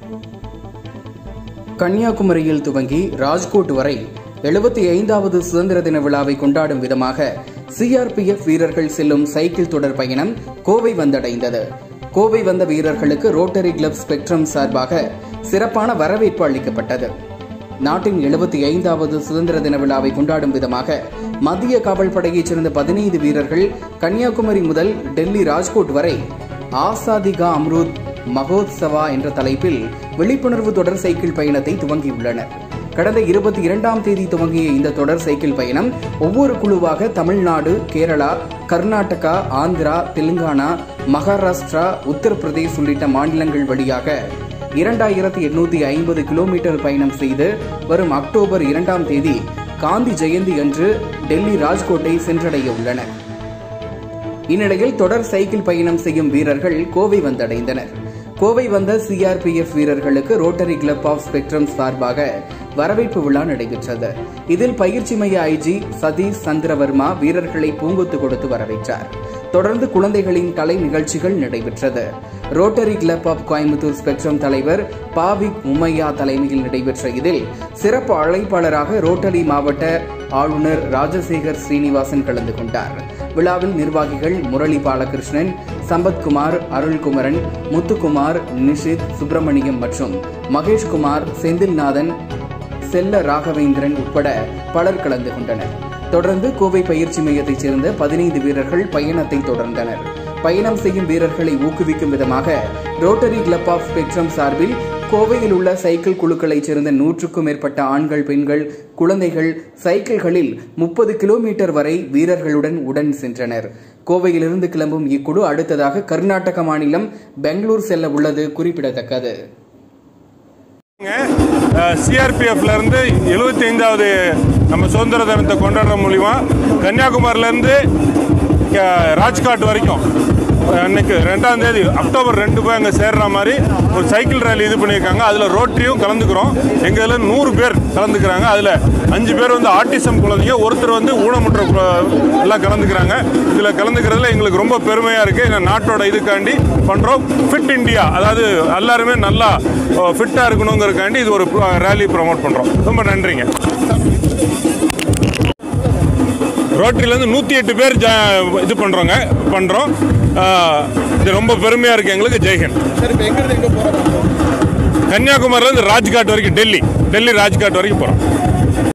கன்னியாகுமரியில் துவங்கி ராஜ்கோட் வரை எழுபத்தி ஐந்தாவது சுதந்திர தின விழாவை கொண்டாடும் விதமாக சிஆர்பிஎஃப் வீரர்கள் செல்லும் சைக்கிள் தொடர் பயணம் கோவை வந்தடைந்தது கோவை வந்த வீரர்களுக்கு ரோட்டரி கிளப் ஸ்பெக்ட்ரம் சார்பாக சிறப்பான வரவேற்பு அளிக்கப்பட்டது நாட்டின் எழுபத்தி ஐந்தாவது சுதந்திர தின விழாவை கொண்டாடும் விதமாக மத்திய காவல் படையைச் சேர்ந்த பதினைந்து வீரர்கள் கன்னியாகுமரி முதல் டெல்லி ராஜ்கோட் வரை ஆசாதி கா அம்ருத் மகோத்சவா என்ற தலைப்பில் விழிப்புணர்வு தொடர் சைக்கிள் பயணத்தை துவங்கியுள்ளனர் கடந்த இருபத்தி இரண்டாம் தேதி துவங்கிய இந்த தொடர் சைக்கிள் பயணம் ஒவ்வொரு குழுவாக தமிழ்நாடு கேரளா கர்நாடகா ஆந்திரா தெலுங்கானா மகாராஷ்டிரா உத்தரப்பிரதேஷ் உள்ளிட்ட மாநிலங்கள் வழியாக இரண்டாயிரத்தி எண்ணூத்தி ஐம்பது கிலோமீட்டர் பயணம் செய்து வரும் அக்டோபர் இரண்டாம் தேதி காந்தி ஜெயந்தி அன்று டெல்லி ராஜ்கோட்டை சென்றடைய உள்ளனர் இந்நிலையில் தொடர் சைக்கிள் பயணம் செய்யும் வீரர்கள் கோவை வந்தடைந்தனர் கோவை வந்த சிஆர்பிஎஃப் வீரர்களுக்கு ரோட்டரி கிளப் ஆஃப் ஸ்பெக்ட்ரம் சார்பாக வரவேற்பு விழா நடைபெற்றது இதில் பயிற்சி மைய ஐஜி சதீஷ் சந்திரவர்மா வீரர்களை பூங்கொத்து கொடுத்து வரவேற்றார் தொடர்ந்து குழந்தைகளின் கலை நிகழ்ச்சிகள் நடைபெற்றது Rotary club of Coimbatore spectrum தலைவர் பாவிக் உமையா தலைமையில் நடைபெற்ற இதில் சிறப்பு அழைப்பாளராக ரோட்டரி மாவட்ட ஆளுநர் ராஜசேகர் ஸ்ரீனிவாசன் கலந்து கொண்டார் விழாவில் நிர்வாகிகள் முரளி பாலகிருஷ்ணன் சம்பத்குமார் அருள்குமரன் முத்துக்குமார் நிஷித் சுப்பிரமணியம் மற்றும் மகேஷ்குமார் செந்தில்நாதன் செல்ல ராகவேந்திரன் உட்பட பலர் கலந்து கொண்டனர் தொடர்ந்து கோவை பயிற்சி மையத்தைச் சேர்ந்த பதினைந்து வீரர்கள் பயணத்தை தொடர்ந்தனர் பயணம் செய்யும் வீரர்களை ஊக்குவிக்கும் விதமாக ரோட்டரி கிளப் ஆஃப் ஸ்பெக்ட்ரம் சார்பில் கோவையில் உள்ள சைக்கிள் குழுக்களைச் சேர்ந்த நூற்றுக்கும் மேற்பட்ட ஆண்கள் பெண்கள் குழந்தைகள் சைக்கிள்களில் முப்பது கிலோமீட்டர் வரை வீரர்களுடன் உடன் சென்றனர் கோவையிலிருந்து கிளம்பும் இக்குழு அடுத்ததாக கர்நாடக மாநிலம் பெங்களூர் செல்ல உள்ளது குறிப்பிடத்தக்கது சிஆர்பிஎஃப்ல இருந்து எழுபத்தி ஐந்தாவது நம்ம சுதந்திர தினத்தை கொண்டாடுற மூலிமா கன்னியாகுமரியிலேருந்து ராஜ்காட் வரைக்கும் அன்னைக்கு ரெண்டாம் தேதி அக்டோபர் ரெண்டு போய் அங்கே சேர்ற மாதிரி ஒரு சைக்கிள் ரேலி இது பண்ணியிருக்காங்க அதில் ரோட்டரியும் கலந்துக்கிறோம் எங்கள் இதில் நூறு பேர் கலந்துக்கிறாங்க அதில் அஞ்சு பேர் வந்து ஆட்டிசம் குழந்தைங்க ஒருத்தர் வந்து ஊனமுற்ற கு- எல்லாம் கலந்துக்கிறாங்க இதில் கலந்துக்கிறதுல எங்களுக்கு ரொம்ப பெருமையாக இருக்குது எங்கள் நாட்டோட இதுக்காண்டி பண்ணுறோம் ஃபிட் இந்தியா அதாவது எல்லாருமே நல்லா ஃபிட்டாக இருக்கணுங்கிறதுக்காண்டி இது ஒரு ரேலி ப்ரோமோட் பண்ணுறோம் ரொம்ப நன்றிங்க ரோட்டரியிலேருந்து நூற்றி எட்டு பேர் ஜா இது பண்ணுறோங்க பண்ணுறோம் இது ரொம்ப பெருமையாக இருக்குது எங்களுக்கு ஜெய்ஹிந்த் சரி இப்போ எங்கிருந்து எங்கே போகிறோம் கன்னியாகுமரியிலேருந்து ராஜ்காட் வரைக்கும் டெல்லி டெல்லி ராஜ்காட் வரைக்கும் போகிறோம்